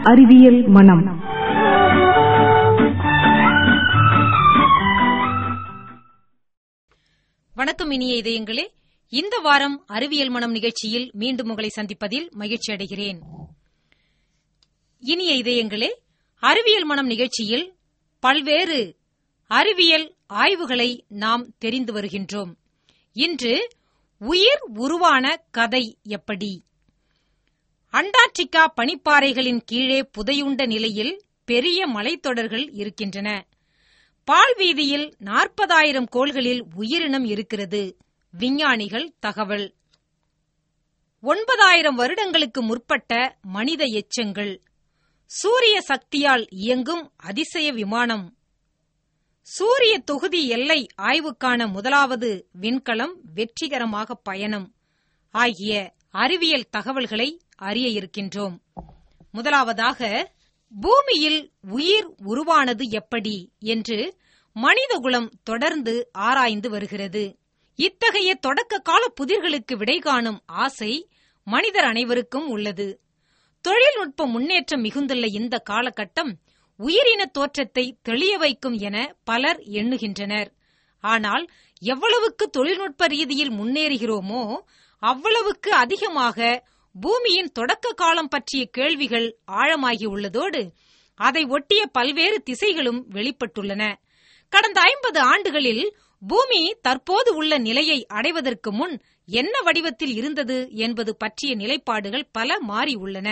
அறிவியல் மனம் வணக்கம் இனிய இதயங்களே இந்த வாரம் அறிவியல் மனம் நிகழ்ச்சியில் மீண்டும் உங்களை சந்திப்பதில் மகிழ்ச்சி அடைகிறேன் இனிய இதயங்களே அறிவியல் மனம் நிகழ்ச்சியில் பல்வேறு அறிவியல் ஆய்வுகளை நாம் தெரிந்து வருகின்றோம் இன்று உயிர் உருவான கதை எப்படி அண்டார்டிகா பனிப்பாறைகளின் கீழே புதையுண்ட நிலையில் பெரிய மலைத்தொடர்கள் இருக்கின்றன பால்வீதியில் நாற்பதாயிரம் கோள்களில் உயிரினம் இருக்கிறது விஞ்ஞானிகள் தகவல் ஒன்பதாயிரம் வருடங்களுக்கு முற்பட்ட மனித எச்சங்கள் சூரிய சக்தியால் இயங்கும் அதிசய விமானம் சூரிய தொகுதி எல்லை ஆய்வுக்கான முதலாவது விண்கலம் வெற்றிகரமாக பயணம் ஆகிய அறிவியல் தகவல்களை அறிய இருக்கின்றோம் முதலாவதாக பூமியில் உயிர் உருவானது எப்படி என்று மனிதகுலம் தொடர்ந்து ஆராய்ந்து வருகிறது இத்தகைய தொடக்க கால புதிர்களுக்கு விடை காணும் ஆசை மனிதர் அனைவருக்கும் உள்ளது தொழில்நுட்ப முன்னேற்றம் மிகுந்துள்ள இந்த காலகட்டம் உயிரின தோற்றத்தை தெளிய வைக்கும் என பலர் எண்ணுகின்றனர் ஆனால் எவ்வளவுக்கு தொழில்நுட்ப ரீதியில் முன்னேறுகிறோமோ அவ்வளவுக்கு அதிகமாக பூமியின் தொடக்க காலம் பற்றிய கேள்விகள் ஆழமாகி உள்ளதோடு அதை ஒட்டிய பல்வேறு திசைகளும் வெளிப்பட்டுள்ளன கடந்த ஐம்பது ஆண்டுகளில் பூமி தற்போது உள்ள நிலையை அடைவதற்கு முன் என்ன வடிவத்தில் இருந்தது என்பது பற்றிய நிலைப்பாடுகள் பல மாறி உள்ளன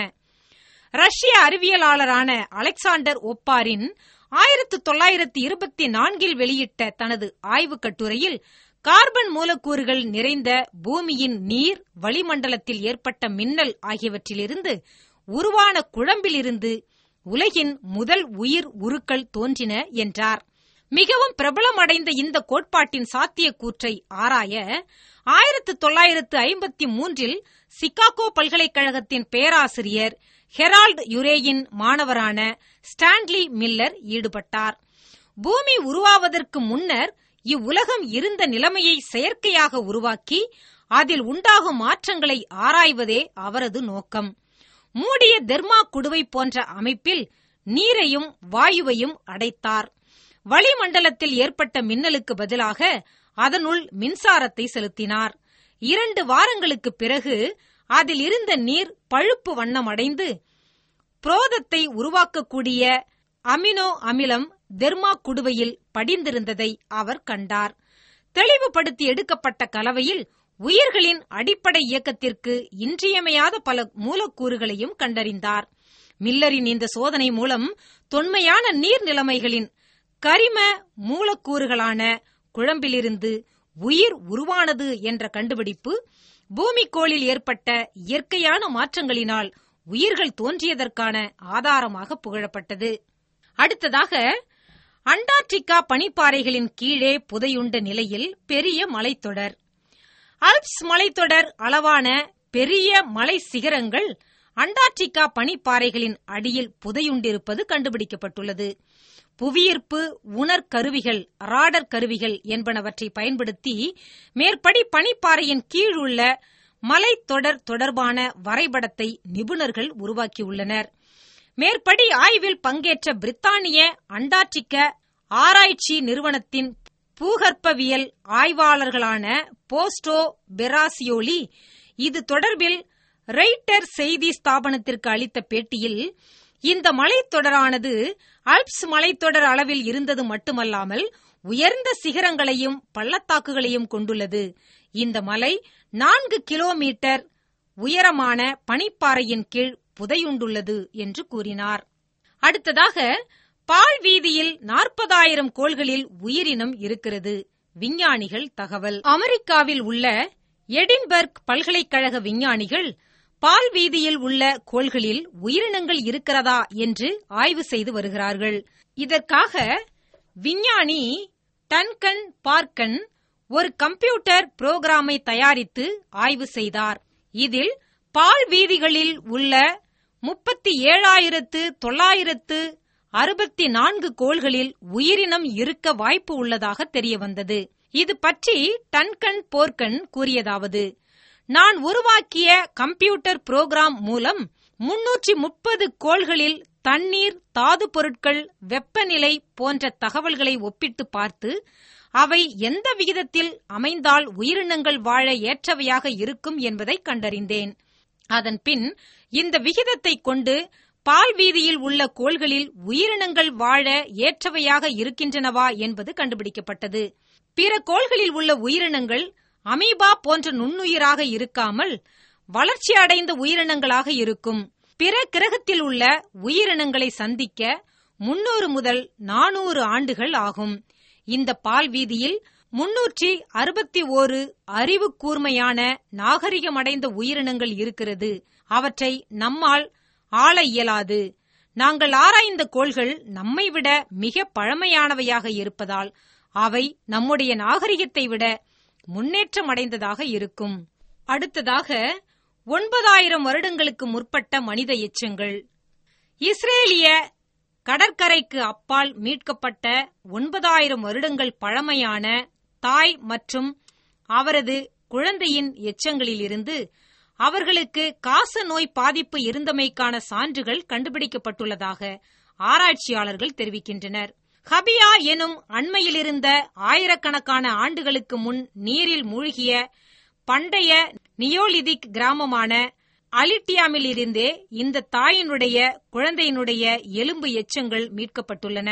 ரஷ்ய அறிவியலாளரான அலெக்சாண்டர் ஒப்பாரின் ஆயிரத்து தொள்ளாயிரத்து இருபத்தி நான்கில் வெளியிட்ட தனது ஆய்வுக் கட்டுரையில் கார்பன் மூலக்கூறுகள் நிறைந்த பூமியின் நீர் வளிமண்டலத்தில் ஏற்பட்ட மின்னல் ஆகியவற்றிலிருந்து உருவான குழம்பிலிருந்து உலகின் முதல் உயிர் உருக்கள் தோன்றின என்றார் மிகவும் பிரபலமடைந்த இந்த கோட்பாட்டின் சாத்தியக்கூற்றை ஆராய ஆயிரத்து தொள்ளாயிரத்து ஐம்பத்தி மூன்றில் சிகாகோ பல்கலைக்கழகத்தின் பேராசிரியர் ஹெரால்டு யுரேயின் மாணவரான ஸ்டான்லி மில்லர் ஈடுபட்டார் பூமி உருவாவதற்கு முன்னர் இவ்வுலகம் இருந்த நிலைமையை செயற்கையாக உருவாக்கி அதில் உண்டாகும் மாற்றங்களை ஆராய்வதே அவரது நோக்கம் மூடிய தெர்மா குடுவை போன்ற அமைப்பில் நீரையும் வாயுவையும் அடைத்தார் வளிமண்டலத்தில் ஏற்பட்ட மின்னலுக்கு பதிலாக அதனுள் மின்சாரத்தை செலுத்தினார் இரண்டு வாரங்களுக்கு பிறகு அதில் இருந்த நீர் பழுப்பு வண்ணமடைந்து புரோதத்தை உருவாக்கக்கூடிய அமினோ அமிலம் தெர்மா குடுவையில் படிந்திருந்ததை அவர் கண்டார் தெளிவுபடுத்தி எடுக்கப்பட்ட கலவையில் உயிர்களின் அடிப்படை இயக்கத்திற்கு இன்றியமையாத பல மூலக்கூறுகளையும் கண்டறிந்தார் மில்லரின் இந்த சோதனை மூலம் தொன்மையான நீர் நிலைமைகளின் கரிம மூலக்கூறுகளான குழம்பிலிருந்து உயிர் உருவானது என்ற கண்டுபிடிப்பு பூமிக்கோளில் ஏற்பட்ட இயற்கையான மாற்றங்களினால் உயிர்கள் தோன்றியதற்கான ஆதாரமாக புகழப்பட்டது அடுத்ததாக அண்டார்டிகா பனிப்பாறைகளின் கீழே புதையுண்ட நிலையில் பெரிய மலைத்தொடர் அல்ப்ஸ் மலைத்தொடர் அளவான பெரிய மலை சிகரங்கள் அண்டார்டிகா பனிப்பாறைகளின் அடியில் புதையுண்டிருப்பது கண்டுபிடிக்கப்பட்டுள்ளது புவியீர்ப்பு உணர் கருவிகள் ராடர் கருவிகள் என்பனவற்றை பயன்படுத்தி மேற்படி பனிப்பாறையின் கீழ் உள்ள மலைத்தொடர் தொடர்பான வரைபடத்தை நிபுணர்கள் உருவாக்கியுள்ளனர் மேற்படி ஆய்வில் பங்கேற்ற பிரித்தானிய அண்டார்டிக ஆராய்ச்சி நிறுவனத்தின் பூகற்பவியல் ஆய்வாளர்களான போஸ்டோ பெராசியோலி இது தொடர்பில் ரெய்டர் செய்தி ஸ்தாபனத்திற்கு அளித்த பேட்டியில் இந்த மலைத்தொடரானது அல்ப்ஸ் மலைத்தொடர் அளவில் இருந்தது மட்டுமல்லாமல் உயர்ந்த சிகரங்களையும் பள்ளத்தாக்குகளையும் கொண்டுள்ளது இந்த மலை நான்கு கிலோமீட்டர் உயரமான பனிப்பாறையின் கீழ் புதையுண்டுள்ளது என்று கூறினார் அடுத்ததாக பால் வீதியில் நாற்பதாயிரம் கோள்களில் உயிரினம் இருக்கிறது விஞ்ஞானிகள் தகவல் அமெரிக்காவில் உள்ள எடின்பர்க் பல்கலைக்கழக விஞ்ஞானிகள் பால் வீதியில் உள்ள கோள்களில் உயிரினங்கள் இருக்கிறதா என்று ஆய்வு செய்து வருகிறார்கள் இதற்காக விஞ்ஞானி டன்கன் பார்க்கன் ஒரு கம்ப்யூட்டர் புரோகிராமை தயாரித்து ஆய்வு செய்தார் இதில் பால் வீதிகளில் உள்ள முப்பத்தி ஏழாயிரத்து தொள்ளாயிரத்து அறுபத்தி நான்கு கோள்களில் உயிரினம் இருக்க வாய்ப்பு உள்ளதாக தெரியவந்தது இது பற்றி டன்கன் போர்க்கன் கூறியதாவது நான் உருவாக்கிய கம்ப்யூட்டர் புரோகிராம் மூலம் முன்னூற்றி முப்பது கோள்களில் தண்ணீர் தாது பொருட்கள் வெப்பநிலை போன்ற தகவல்களை ஒப்பிட்டு பார்த்து அவை எந்த விகிதத்தில் அமைந்தால் உயிரினங்கள் வாழ ஏற்றவையாக இருக்கும் என்பதை கண்டறிந்தேன் அதன் பின் இந்த விகிதத்தை கொண்டு பால் வீதியில் உள்ள கோள்களில் உயிரினங்கள் வாழ ஏற்றவையாக இருக்கின்றனவா என்பது கண்டுபிடிக்கப்பட்டது பிற கோள்களில் உள்ள உயிரினங்கள் அமீபா போன்ற நுண்ணுயிராக இருக்காமல் வளர்ச்சி அடைந்த உயிரினங்களாக இருக்கும் பிற கிரகத்தில் உள்ள உயிரினங்களை சந்திக்க முன்னூறு முதல் நானூறு ஆண்டுகள் ஆகும் இந்த பால் வீதியில் முன்னூற்றி அறுபத்தி ஓரு அறிவு கூர்மையான நாகரிகமடைந்த உயிரினங்கள் இருக்கிறது அவற்றை நம்மால் ஆள இயலாது நாங்கள் ஆராய்ந்த கோள்கள் நம்மை விட மிக பழமையானவையாக இருப்பதால் அவை நம்முடைய நாகரிகத்தை விட முன்னேற்றமடைந்ததாக இருக்கும் அடுத்ததாக ஒன்பதாயிரம் வருடங்களுக்கு முற்பட்ட மனித எச்சங்கள் இஸ்ரேலிய கடற்கரைக்கு அப்பால் மீட்கப்பட்ட ஒன்பதாயிரம் வருடங்கள் பழமையான தாய் மற்றும் அவரது குழந்தையின் எச்சங்களிலிருந்து அவர்களுக்கு காச நோய் பாதிப்பு இருந்தமைக்கான சான்றுகள் கண்டுபிடிக்கப்பட்டுள்ளதாக ஆராய்ச்சியாளர்கள் தெரிவிக்கின்றனர் ஹபியா எனும் அண்மையிலிருந்த ஆயிரக்கணக்கான ஆண்டுகளுக்கு முன் நீரில் மூழ்கிய பண்டைய நியோலிதிக் கிராமமான அலிட்டியாமிலிருந்தே இந்த தாயினுடைய குழந்தையினுடைய எலும்பு எச்சங்கள் மீட்கப்பட்டுள்ளன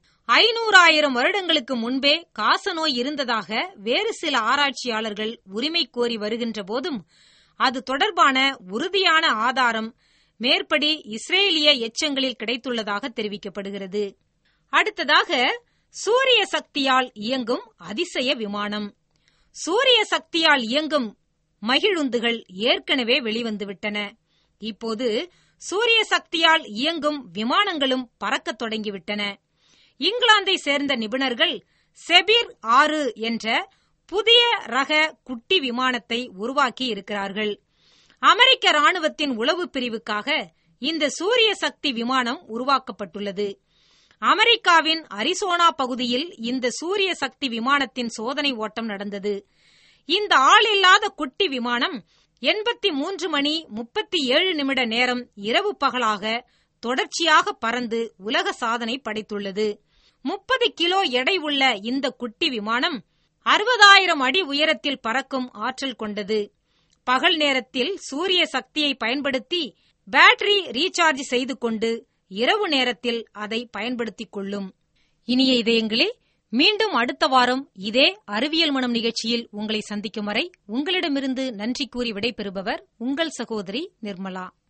ஐநூறாயிரம் வருடங்களுக்கு முன்பே காசநோய் இருந்ததாக வேறு சில ஆராய்ச்சியாளர்கள் உரிமை கோரி வருகின்ற போதும் அது தொடர்பான உறுதியான ஆதாரம் மேற்படி இஸ்ரேலிய எச்சங்களில் கிடைத்துள்ளதாக தெரிவிக்கப்படுகிறது அடுத்ததாக சூரிய சக்தியால் இயங்கும் அதிசய விமானம் சூரிய சக்தியால் இயங்கும் மகிழுந்துகள் ஏற்கனவே வெளிவந்துவிட்டன இப்போது சூரிய சக்தியால் இயங்கும் விமானங்களும் பறக்கத் தொடங்கிவிட்டன இங்கிலாந்தை சேர்ந்த நிபுணர்கள் செபிர் ஆறு என்ற புதிய ரக குட்டி விமானத்தை உருவாக்கி இருக்கிறார்கள் அமெரிக்க ராணுவத்தின் உளவு பிரிவுக்காக இந்த சூரிய சக்தி விமானம் உருவாக்கப்பட்டுள்ளது அமெரிக்காவின் அரிசோனா பகுதியில் இந்த சூரிய சக்தி விமானத்தின் சோதனை ஓட்டம் நடந்தது இந்த ஆளில்லாத குட்டி விமானம் எண்பத்தி மூன்று மணி முப்பத்தி ஏழு நிமிட நேரம் இரவு பகலாக தொடர்ச்சியாக பறந்து உலக சாதனை படைத்துள்ளது முப்பது கிலோ எடை உள்ள இந்த குட்டி விமானம் அறுபதாயிரம் அடி உயரத்தில் பறக்கும் ஆற்றல் கொண்டது பகல் நேரத்தில் சூரிய சக்தியை பயன்படுத்தி பேட்டரி ரீசார்ஜ் செய்து கொண்டு இரவு நேரத்தில் அதை பயன்படுத்திக் கொள்ளும் இனிய இதயங்களே மீண்டும் அடுத்த வாரம் இதே அறிவியல் மனம் நிகழ்ச்சியில் உங்களை சந்திக்கும் வரை உங்களிடமிருந்து நன்றி கூறி விடைபெறுபவர் உங்கள் சகோதரி நிர்மலா